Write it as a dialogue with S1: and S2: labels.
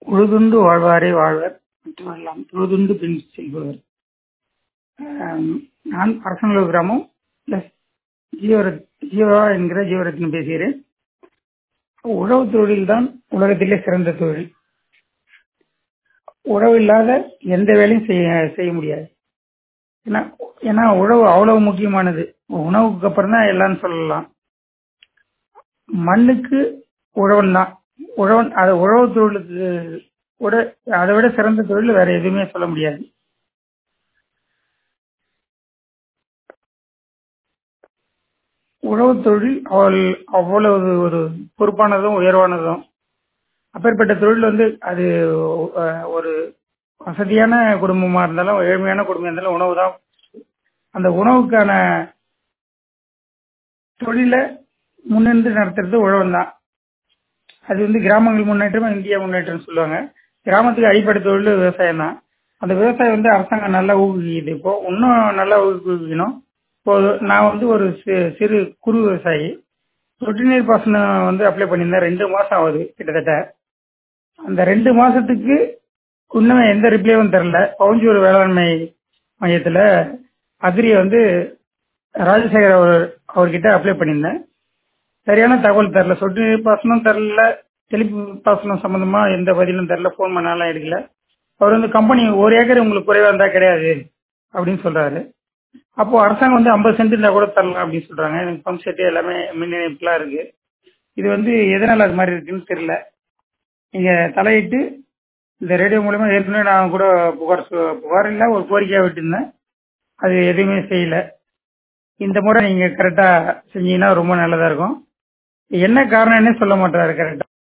S1: உழுதுண்டு வாழ்வாரே வாழ்வர் மற்றவரெல்லாம் தொழுதுண்டு பின் செல்பவர் ஆம், நான் அரசநல்லூர் கிராமம் பிளஸ் ஜீவரத் ஜீவா என்கிற ஜீவரத்னம் பேசுகிறேன் உழவு தொழில் தான் உலகத்திலே சிறந்த தொழில் உழவு இல்லாத எந்த வேலையும் செய்ய செய்ய முடியாது ஏன்னா ஏன்னா உழவு அவ்வளவு முக்கியமானது உணவுக்கு அப்புறம் தான் எல்லாம் சொல்லலாம் மண்ணுக்கு உழவன் தான் உழவன் அது உழவு தொழிலுக்கு கூட அதை விட சிறந்த தொழில் வேற எதுவுமே சொல்ல முடியாது உழவு தொழில் அவள் அவ்வளவு ஒரு பொறுப்பானதும் உயர்வானதும் அப்பேற்பட்ட தொழில் வந்து அது அஹ், ஒரு வசதியான குடும்பமா இருந்தாலும் ஏழ்மையான குடும்பம் இருந்தாலும் உணவு தான் அந்த உணவுக்கான தொழிலை முன்னின்று நடத்துறது உழவன் தான் அது வந்து கிராமங்கள் முன்னேற்றம் இந்தியா முன்னேற்றம் சொல்லுவாங்க கிராமத்துக்கு அடிப்படை தொழில் விவசாயம் தான் அந்த விவசாயம் வந்து அரசாங்கம் நல்லா ஊக்குவிக்குது இப்போ இன்னும் நல்லா ஊக்குவிக்கணும் இப்போ நான் வந்து ஒரு சி- சிறு குறு விவசாயி சொட்டு நீர் பாசனம் வந்து அப்ளை பண்ணியிருந்தேன் ரெண்டு மாசம் ஆகுது கிட்டத்தட்ட அந்த ரெண்டு மாசத்துக்கு இன்னும் எந்த ரிப்ளையும் தரல பவுஞ்சூர் வேளாண்மை மையத்துல அக்ரியை வந்து ராஜசேகர் அவர் அவர்கிட்ட அப்ளை பண்ணியிருந்தேன் சரியான தகவல் தரல சொட்டு நீர் பாசனம் தரல தெளிப்பு பாசனம் சம்பந்தமா எந்த பதிலும் தரல ஃபோன் பண்ணாலும் எடுக்கல அவர் வந்து கம்பெனி ஒரு ஏக்கர் உங்களுக்கு குறைவா இருந்தா கிடையாது அப்படின்னு சொல்றாரு அப்போ அரசாங்கம் வந்து ஐம்பது சென்ட் இருந்தா கூட தரலாம் அப்படின்னு சொல்றாங்க எனக்கு பம்ப் செட் எல்லாமே மின் இணைப்புலாம் இருக்கு இது வந்து எதனால அது மாதிரி இருக்குன்னு தெரியல நீங்க தலையிட்டு இந்த ரேடியோ மூலமா ஏற்கனவே நான் கூட புகார் சொ- புகார் இல்ல ஒரு கோரிக்கையா விட்டுருந்தேன் அது எதுவுமே செய்யல இந்த முறை நீங்க கரெக்டா செஞ்சீங்கன்னா ரொம்ப நல்லதா இருக்கும் என்ன காரணம்னே சொல்ல மாட்டாரு கரெக்டா